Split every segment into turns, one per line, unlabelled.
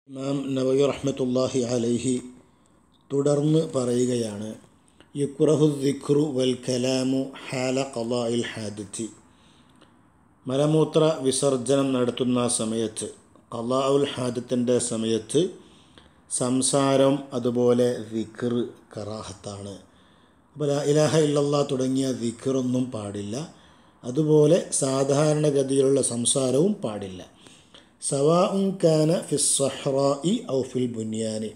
ഇമാം നബി റഹ്മത്തുല്ലാഹി അലൈഹി തുടർന്ന് പറയുകയാണ് യുക്രഹു ദിഖ്റു വൽ കലാമു ഹാല ഖലാഇൽ ഹാദിത്തി മലമൂത്ര വിസർജനം നടത്തുന്ന സമയത്ത് ഖലാഉൽ ഹാദത്തിൻ്റെ സമയത്ത് സംസാരം അതുപോലെ ദിഖർ കറാഹത്താണ് അപ്പോൾ ലാ ഇലാഹ ഇല്ലല്ലാ തുടങ്ങിയ ദിഖറൊന്നും പാടില്ല അതുപോലെ സാധാരണഗതിയിലുള്ള സംസാരവും പാടില്ല സവാ ഉൻ കാന ഫിസ്സഹ്റായി ഔ ഫിൽ ബുനിയാനി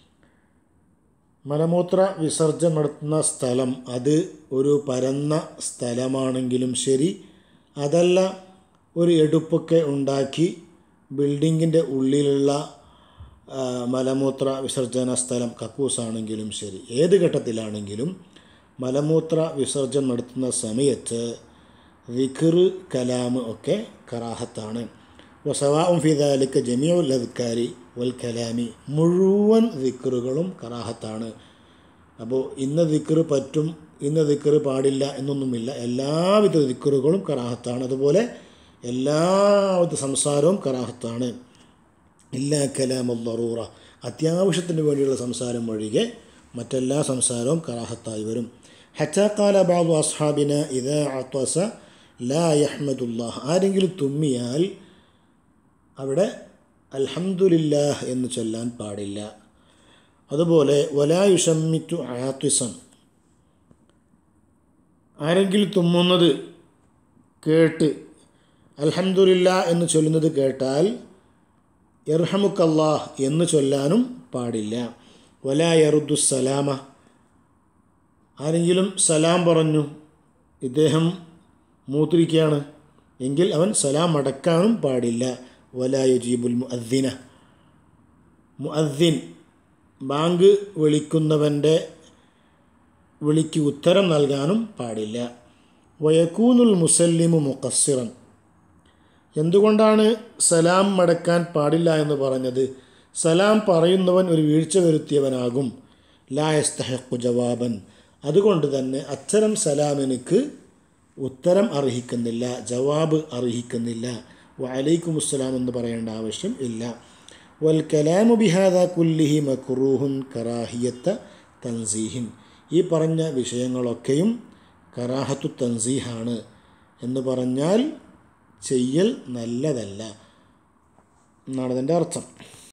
മലമൂത്ര വിസർജനം നടത്തുന്ന സ്ഥലം അത് ഒരു പരന്ന സ്ഥലമാണെങ്കിലും ശരി അതല്ല ഒരു എടുപ്പൊക്കെ ഉണ്ടാക്കി ബിൽഡിങ്ങിൻ്റെ ഉള്ളിലുള്ള ആ, മലമൂത്ര വിസർജന സ്ഥലം കക്കൂസാണെങ്കിലും ശരി ഏത് ഘട്ടത്തിലാണെങ്കിലും മലമൂത്ര വിസർജനം നടത്തുന്ന സമയത്ത് വിഖർ കലാം ഒക്കെ കറാഹത്താണ് വസവാഉം ഫിദാലിക്ക് ജമിയുൽ അദ്കാരി വൽ കലാമി മുഴുവൻ ദിക്കറുകളും കറാഹത്താണ് അപ്പോൾ ഇന്ന ദിക്കറ് പറ്റും ഇന്ന ദിക്കറ് പാടില്ല എന്നൊന്നുമില്ല എല്ലാവിധ ദിക്കറുകളും കറാഹത്താണ് അതുപോലെ എല്ലാവിധ സംസാരവും കറാഹത്താണ് ഇല്ലാ കലാമുറൂറ അത്യാവശ്യത്തിന് വേണ്ടിയുള്ള സംസാരം ഒഴികെ മറ്റെല്ലാ സംസാരവും കറാഹത്തായി വരും ഹച്ചാക്കാല ബാബു അസ്ഹാബിന ഇത് അത്വസ ലാ യഹ്മദുല്ലാഹ് ആരെങ്കിലും തുമ്മിയാൽ അവിടെ അൽഹംദുലില്ലാഹ് എന്ന് ചൊല്ലാൻ പാടില്ല അതുപോലെ വലായുഷമ്മിറ്റു ആത്വിസം ആരെങ്കിലും തുമ്മുന്നത് കേട്ട് അൽഹംദുലില്ല എന്ന് ചൊല്ലുന്നത് കേട്ടാൽ ഇർഹമുക്കല്ലാഹ് എന്ന് ചൊല്ലാനും പാടില്ല വലായറുദ്ദു സലാമ ആരെങ്കിലും സലാം പറഞ്ഞു ഇദ്ദേഹം മൂത്രിക്കുകയാണ് എങ്കിൽ അവൻ സലാം അടക്കാനും പാടില്ല വലായുജീബുൽ മുഅദ്ദിന മുഅദ്ദിൻ ബാങ്ക് വിളിക്കുന്നവൻ്റെ വിളിക്ക് ഉത്തരം നൽകാനും പാടില്ല വയക്കൂനുൽ മുസല്ലിമു മുഖസ്സിറൻ എന്തുകൊണ്ടാണ് സലാം മടക്കാൻ പാടില്ല എന്ന് പറഞ്ഞത് സലാം പറയുന്നവൻ ഒരു വീഴ്ച വരുത്തിയവനാകും ലായസ്തഹക്കു ജവാബൻ അതുകൊണ്ട് തന്നെ അത്തരം സലാമിനിക്ക് ഉത്തരം അർഹിക്കുന്നില്ല ജവാബ് അർഹിക്കുന്നില്ല വലൈക്കും അസ്സലാം എന്ന് പറയേണ്ട ആവശ്യം ഇല്ല വൽ കലാമു ബിഹാദ കുല്ലിഹി മക്രൂഹുൻ കറാഹിയത്ത തൻസീഹിൻ ഈ പറഞ്ഞ വിഷയങ്ങളൊക്കെയും കറാഹത്തു തൻസീഹാണ് എന്ന് പറഞ്ഞാൽ ചെയ്യൽ നല്ലതല്ല എന്നാണ് അതിൻ്റെ അർത്ഥം